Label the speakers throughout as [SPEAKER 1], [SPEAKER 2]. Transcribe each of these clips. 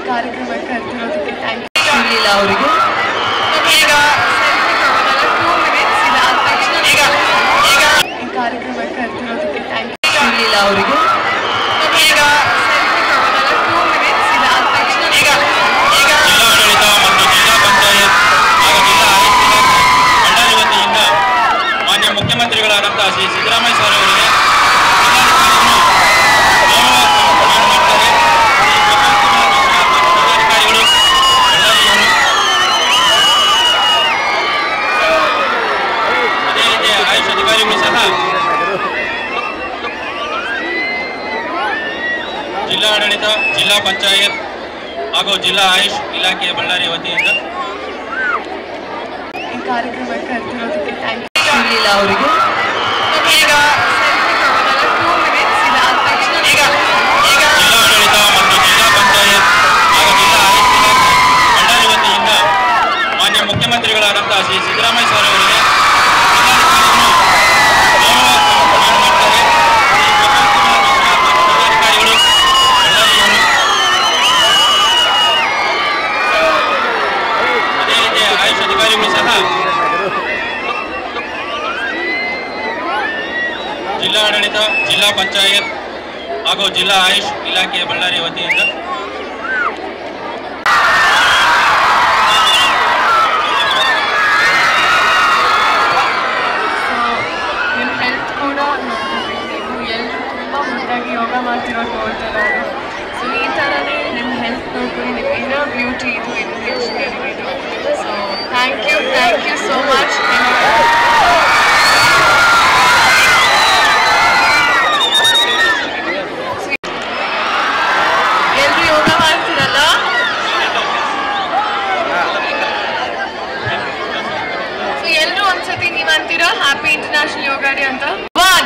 [SPEAKER 1] ಕಾರ್ಯಕ್ರಮಕ್ಕೆ ಕರೆದಿರೋದಕ್ಕೆ thank you
[SPEAKER 2] ಸಿಗ್ಲಿಲ್ಲ ಅವರಿಗೆ
[SPEAKER 1] ಈಗ ಸೆಲ್ಫಿ ತಗೊಳ್ಳಲ್ಲ ಟೂ ಮಿನಿಟ್ಸ್ ಇದಾದ ತಕ್ಷಣ ಈ ಕಾರ್ಯಕ್ರಮಕ್ಕೆ ಕರೆದಿರೋದಕ್ಕೆ ಥ್ಯಾಂಕ್ ಯು
[SPEAKER 2] ಸಿಗ್ಲಿಲ್ಲ ಅವರಿಗೆ
[SPEAKER 1] ಈಗ ಸೆಲ್ಫಿ ತಗೊಳ್ಳಲ್ಲ ಟೂ ಮಿನಿಟ್ಸ್ ಇದಾದ ತಕ್ಷಣ
[SPEAKER 3] ಜಿಲ್ಲಾಡಳಿತ ಮತ್ತು ಜಿಲ್ಲಾ ಪಂಚಾಯತ್ ಹಾಗೂ ಜಿಲ್ಲಾ ಆಯುಕ್ತ ಮಂಡಳಿ ವತಿಯಿಂದ ಮಾನ್ಯ ಮುಖ್ಯಮಂತ್ರಿಗಳಾದಂತಹ ಶ್ರೀ ಸಿದ್ದರಾಮಯ್ಯ ಸರ್ ಅವರಿಗೆ ಜಿಲ್ಲಾಧಿಕಾರಿಗಳು ಬಳ್ಳಾರಿಯವರು ಅದೇ ರೀತಿ ಆಯುಷ್ ಅಧಿಕಾರಿಗಳು ಸಹ ಜಿಲ್ಲಾಡಳಿತ ಜಿಲ್ಲಾ ಪಂಚಾಯತ್ ಹಾಗೂ ಜಿಲ್ಲಾ ಆಯುಷ್ ಇಲಾಖೆಯ ಬಳ್ಳಾರಿ ವತಿಯಿಂದ
[SPEAKER 1] ಈ ಕಾರ್ಯಕ್ರಮಕ್ಕೆ ಕರೆದಿರೋದಕ್ಕೆ ಥ್ಯಾಂಕ್ ಯು
[SPEAKER 2] ಸಿಗ್ಲಿಲ್ಲ ಅವರಿಗೆ
[SPEAKER 1] ಈಗ ಸೆಲ್ಫಿ ತಗೊಳ್ಳಲ್ಲ ಟೂ ಮಿನಿಟ್ಸ್ ಇದಾದ ತಕ್ಷಣ
[SPEAKER 3] ಜಿಲ್ಲಾಡಳಿತ ಮತ್ತು ಜಿಲ್ಲಾ ಪಂಚಾಯತ್ ಹಾಗೂ ಜಿಲ್ಲಾ ಆಯುಷ್ ಇಲಾಖೆ ಬಳ್ಳಾರಿ ವತಿಯಿಂದ ಮಾನ್ಯ ಮುಖ್ಯಮಂತ್ರಿಗಳಾದಂತಹ ಶ್ರೀ ಸಿದ್ದರಾಮಯ್ಯ ಸರ್ ಅವರಿಗೆ ಜಿಲ್ಲಾಧಿಕಾರಿಗಳು ಬಳ್ಳಾರಿಯವರು ಅದೇ ರೀತಿ ಆಯುಷ್ ಅಧಿಕಾರಿಗಳು ಸಹ ಜಿಲ್ಲಾಡಳಿತ ಜಿಲ್ಲಾ ಪಂಚಾಯತ್ ಹಾಗೂ ಜಿಲ್ಲಾ ಆಯುಷ್ ಇಲಾಖೆಯ ಬಳ್ಳಾರಿ ವತಿಯಿಂದ
[SPEAKER 1] ನಿಮ್ಮ ಹೆಲ್ತ್ ಕೂಡ ನೋಡ್ಕೋಬೇಕು ನೀವು ಎಲ್ಲರೂ ತುಂಬ ಮುದ್ದಾಗಿ ಯೋಗ ಮಾಡ್ತಿರೋದು ನೋಡ್ತಾ ನಾನು ಸೊ ಈ ಥರನೇ ನಿಮ್ಮ ಹೆಲ್ತ್ ನೋಡ್ಕೊಂಡು ನಿಮ್ಮ ಇನ್ನರ್ ಬ್ಯೂಟಿ ಇದು ಎಜುಕೇಷನ್ ಇದು so thank you thank you so much ಎಲ್ಲರೂ ಯೋಗ ಮಾಡ್ತೀರಲ್ಲ ಸೊ ಎಲ್ಲರೂ ಒಂದ್ಸತಿ ನೀವು ಅಂತೀರಾ ಹ್ಯಾಪಿ ಇಂಟರ್ನ್ಯಾಷನಲ್ ಯೋಗ ಡೇ ಅಂತ one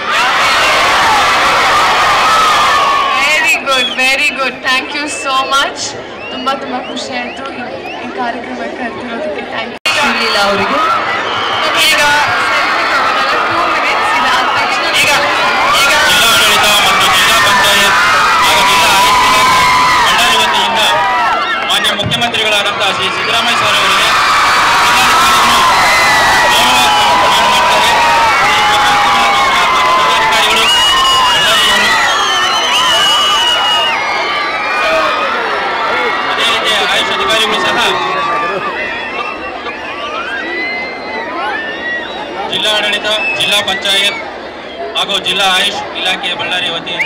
[SPEAKER 1] very good very good thank you so much ತುಂಬ ತುಂಬ ಖುಷಿ ಆಯಿತು ಈ ಕಾರ್ಯಕ್ರಮಕ್ಕೆ ಕರೆದಿರೋದಕ್ಕೆ ಥ್ಯಾಂಕ್ ಯು
[SPEAKER 2] ಸಿಗ್ಲಿಲ್ಲ ಅವರಿಗೆ
[SPEAKER 1] ಈಗ ಸೆಲ್ಫಿ ತಗೊಳ್ಳಲ್ಲ ಟೂ ಮಿನಿಟ್ಸ್ ಇದಾದ ತಕ್ಷಣ
[SPEAKER 3] ಜಿಲ್ಲಾಡಳಿತ ಮತ್ತು ಜಿಲ್ಲಾ ಪಂಚಾಯತ್ ಹಾಗೂ ಜಿಲ್ಲಾ ಆಯುಷ್ ಇಲಾಖೆ ಬಳ್ಳಾರಿ ವತಿಯಿಂದ ಮಾನ್ಯ ಮುಖ್ಯಮಂತ್ರಿಗಳಾದಂತಹ ಶ್ರೀ ಸಿದ್ದರಾಮಯ್ಯ ಸರ್ ಅವರಿಗೆ ಜಿಲ್ಲಾಧಿಕಾರಿಗಳು ಬಳ್ಳಾರಿಯವರು ಅದೇ ರೀತಿ ಆಯುಷ್ ಅಧಿಕಾರಿಗಳು ಸಹ ಜಿಲ್ಲಾಡಳಿತ ಜಿಲ್ಲಾ ಪಂಚಾಯತ್ ಹಾಗೂ ಜಿಲ್ಲಾ ಆಯುಷ್ ಇಲಾಖೆಯ ಬಳ್ಳಾರಿ ವತಿಯಿಂದ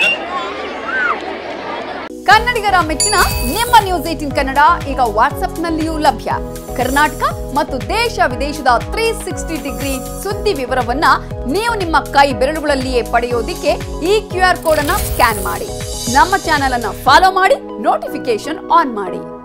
[SPEAKER 4] ಕನ್ನಡಿಗರ ಮೆಚ್ಚಿನ ನಿಮ್ಮ ನ್ಯೂಸ್ ಏಟಿನ್ ಕನ್ನಡ ಈಗ ವಾಟ್ಸ್ಆಪ್ನಲ್ಲಿಯೂ ಲಭ್ಯ ಕರ್ನಾಟಕ ಮತ್ತು ದೇಶ ವಿದೇಶದ ತ್ರೀ ಸಿಕ್ಸ್ಟಿ ಡಿಗ್ರಿ ಸುದ್ದಿ ವಿವರವನ್ನ ನೀವು ನಿಮ್ಮ ಕೈ ಬೆರಳುಗಳಲ್ಲಿಯೇ ಪಡೆಯೋದಿಕ್ಕೆ ಈ ಕ್ಯೂ ಆರ್ ಕೋಡ್ ಅನ್ನ ಸ್ಕ್ಯಾನ್ ಮಾಡಿ ನಮ್ಮ ಚಾನೆಲ್ ಅನ್ನ ಫಾಲೋ ಮಾಡಿ ನೋಟಿಫಿಕೇಶನ್ ಆನ್ ಮಾಡಿ